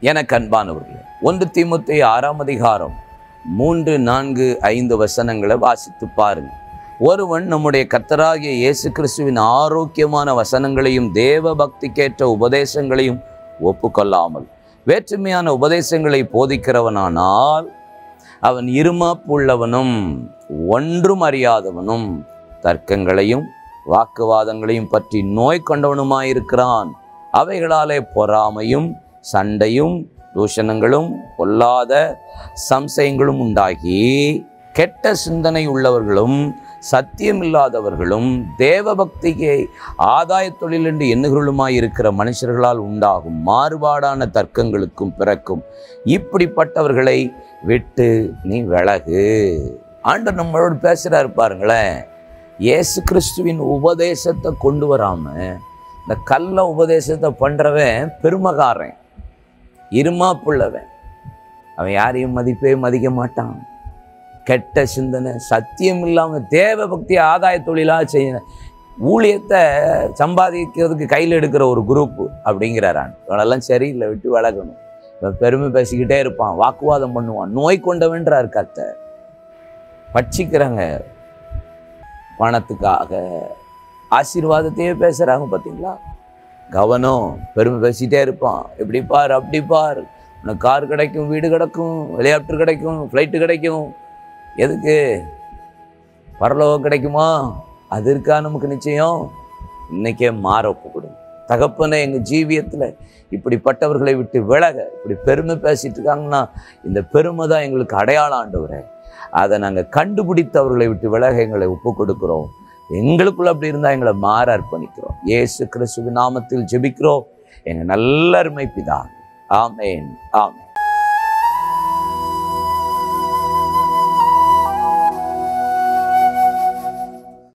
எனக்கு அன்பானவர்களே ஒன்று தீமுத்தை ஆறாம் அதிகாரம் மூன்று நான்கு ஐந்து வசனங்களை வாசித்து பாருங்க ஒருவன் நம்முடைய கர்த்தராகிய இயேசு கிறிஸ்துவின் ஆரோக்கியமான வசனங்களையும் தேவ பக்திக்கேற்ற உபதேசங்களையும் ஒப்புக்கொள்ளாமல் வேற்றுமையான உபதேசங்களை போதிக்கிறவனானால் அவன் இருமாப்புள்ளவனும் ஒன்றும் அறியாதவனும் தர்க்கங்களையும் வாக்குவாதங்களையும் பற்றி நோய் கொண்டவனுமாயிருக்கிறான் அவைகளாலே பொறாமையும் சண்டையும் தூஷணங்களும் பொல்லாத சம்சயங்களும் உண்டாகி கெட்ட சிந்தனை உள்ளவர்களும் சத்தியமில்லாதவர்களும் தேவபக்தியை ஆதாய தொழில் என்று எண்ணுகளுமாய் இருக்கிற மனுஷர்களால் உண்டாகும் மாறுபாடான தர்க்கங்களுக்கும் பிறக்கும் இப்படிப்பட்டவர்களை விட்டு நீ விலகு ஆண்டவர் நம்மளோடு பேசுகிறாரு பாருங்களேன் இயேசு கிறிஸ்துவின் உபதேசத்தை கொண்டு வராம இந்த கள்ள உபதேசத்தை பண்றவன் பெருமகாரன் இருமாப்புள்ளவன் அவன் யாரையும் மதிப்பே மதிக்க மாட்டான் கெட்ட சிந்தனை சத்தியம் இல்லாமல் தேவ பக்தி ஆதாய தொழிலாக செய்ய ஊழியத்தை சம்பாதிக்கிறதுக்கு கையில் எடுக்கிற ஒரு குரூப் அப்படிங்கிறாரான் இவனெல்லாம் சரியில்லை விட்டு விலகணும் இவன் பெருமை பேசிக்கிட்டே இருப்பான் வாக்குவாதம் பண்ணுவான் நோய் கொண்டவன்றார் கத்தை பட்சிக்கிறாங்க பணத்துக்காக ஆசீர்வாதத்தையே பேசுகிறாங்க பார்த்தீங்களா கவனம் பெருமை பேசிட்டே இருப்பான் இப்படி பார் அப்படி பார் உனக்கு கார் கிடைக்கும் வீடு கிடைக்கும் ஹெலிகாப்டர் கிடைக்கும் ஃப்ளைட்டு கிடைக்கும் எதுக்கு பரலோகம் கிடைக்குமா அது இருக்கா நமக்கு நிச்சயம் இன்னைக்கே மாற ஒப்புக்கொடும் தகப்பனை எங்கள் ஜீவியத்தில் இப்படிப்பட்டவர்களை விட்டு விலக இப்படி பெருமை பேசிட்டு இருக்காங்கன்னா இந்த பெருமை தான் எங்களுக்கு அடையாளம் ஆண்டவரே அதை நாங்கள் கண்டுபிடித்தவர்களை விட்டு விலக எங்களை ஒப்பு கொடுக்குறோம் எங்களுக்குள்ள அப்படி இருந்தால் எங்களை மாற அர்ப்பணிக்கிறோம் இயேசு கிறிஸ்துவின் நாமத்தில் ஜெபிக்கிறோம் எங்கள் நல்ல அருமை பிதா ஆமேன் ஆமேன்